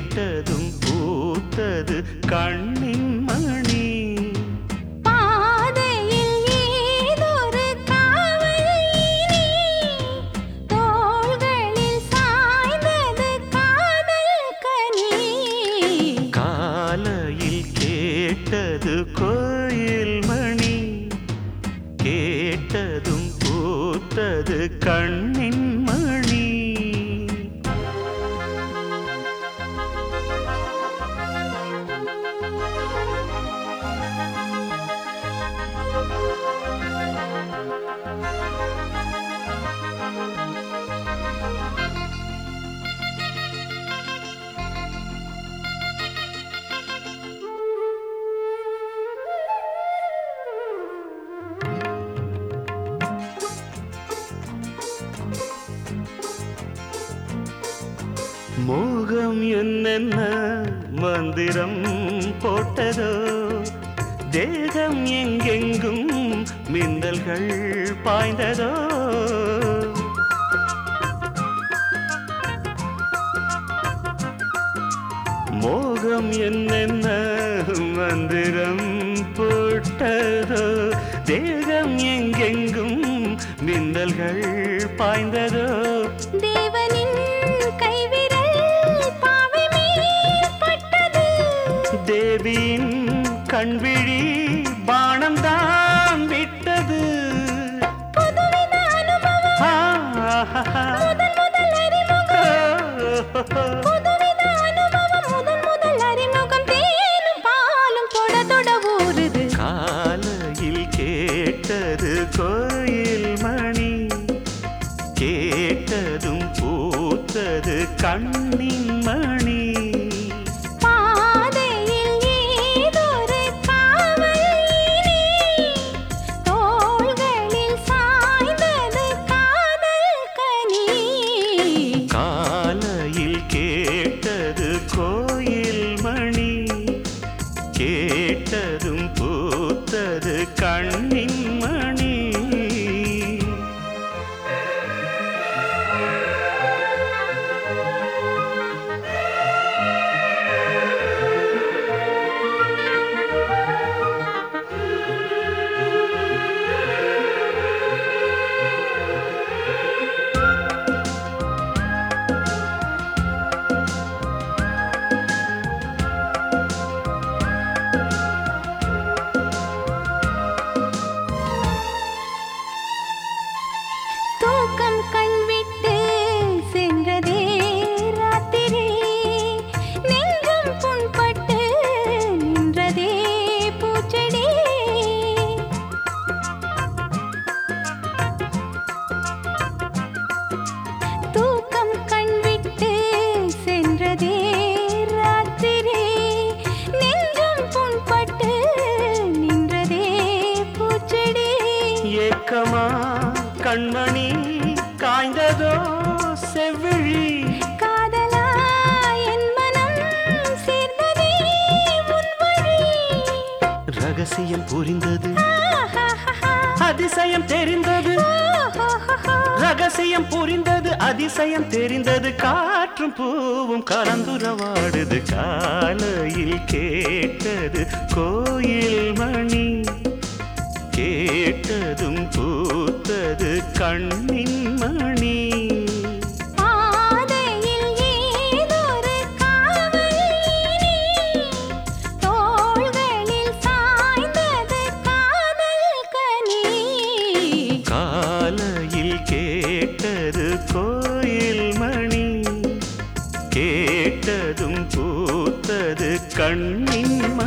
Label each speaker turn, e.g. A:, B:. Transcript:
A: கேட்டதும் பூத்தது கண்ணின் மணி
B: பாதையில் ஏதொரு காவல் இனி தோள்களில் சாய்ந்தது காதல் கனி
A: காலையில் கேட்டது கோயில் மணி கேட்டதும் பூத்தது கண்ணின் மணி மோகம் என்னென்ன மந்திரம் போட்டதோ தேகம் எங்கெங்கும் மின்னல்கள் பாய்ந்ததோ மோகம் என்னென்ன மந்திரம் போட்டதோ தேகம் எங்கெங்கும் மின்னல்கள் பாய்ந்ததோ
B: தேவனின் கைவிரல் பாவை மேல் பட்டது
A: தேவியின் கண்விழி பானம் தான் விட்டது
B: புதுவித அனுபவம்
A: ஆஹா.
B: முதல் முதல் அறிமுகம் புதுவித அனுபவம் முதல் முதல் அறிமுகம் தேனும் பாலும் தொட தொட ஊறுது
A: காலையில் கேட்டது கோயில் மணி கேட்டதும் பூத்தது கண்ணின் மணி
B: பாதையில் ஏதொரு காவல் இனி தோள்களில் சாய்ந்தது காதல் கனி
A: காலையில் கேட்டது கோயில் மணி கேட்டதும் பூத்தது கண்ணின் மணி
B: தூக்கம் கண் விட்டு சென்றதே ராத்திரி நெஞ்சம் புண்பட்டு நின்றதே பூச்செடி தூக்கம் கண் விட்டு சென்றதே ராத்திரி நெஞ்சம் புண்பட்டு நின்றதே பூச்செடி
A: ஏக்கமா கண்மணி காய்ந்ததோ செவ்விழி
B: காதலா என் மனம் சேர்ந்ததே உன் வழி
A: ரகசியம் புரிந்தது
B: ஆஹாஹாஹா.
A: அதிசயம் தெரிந்தது
B: ஓஹோஹோஹோ.
A: ரகசியம் புரிந்தது அதிசயம் தெரிந்தது காற்றும் பூவும் கலந்துரவாடுது காலையில் கேட்டது கோயில் மணி கேட்டதும் பூத்தது கண்ணின் மணி
B: பாதையில் ஏதொரு காவல் இனி தோள்களில் சாய்ந்தது காதல் கனி
A: காலையில் கேட்டது கோயில் மணி கேட்டதும் பூத்தது கண்ணின்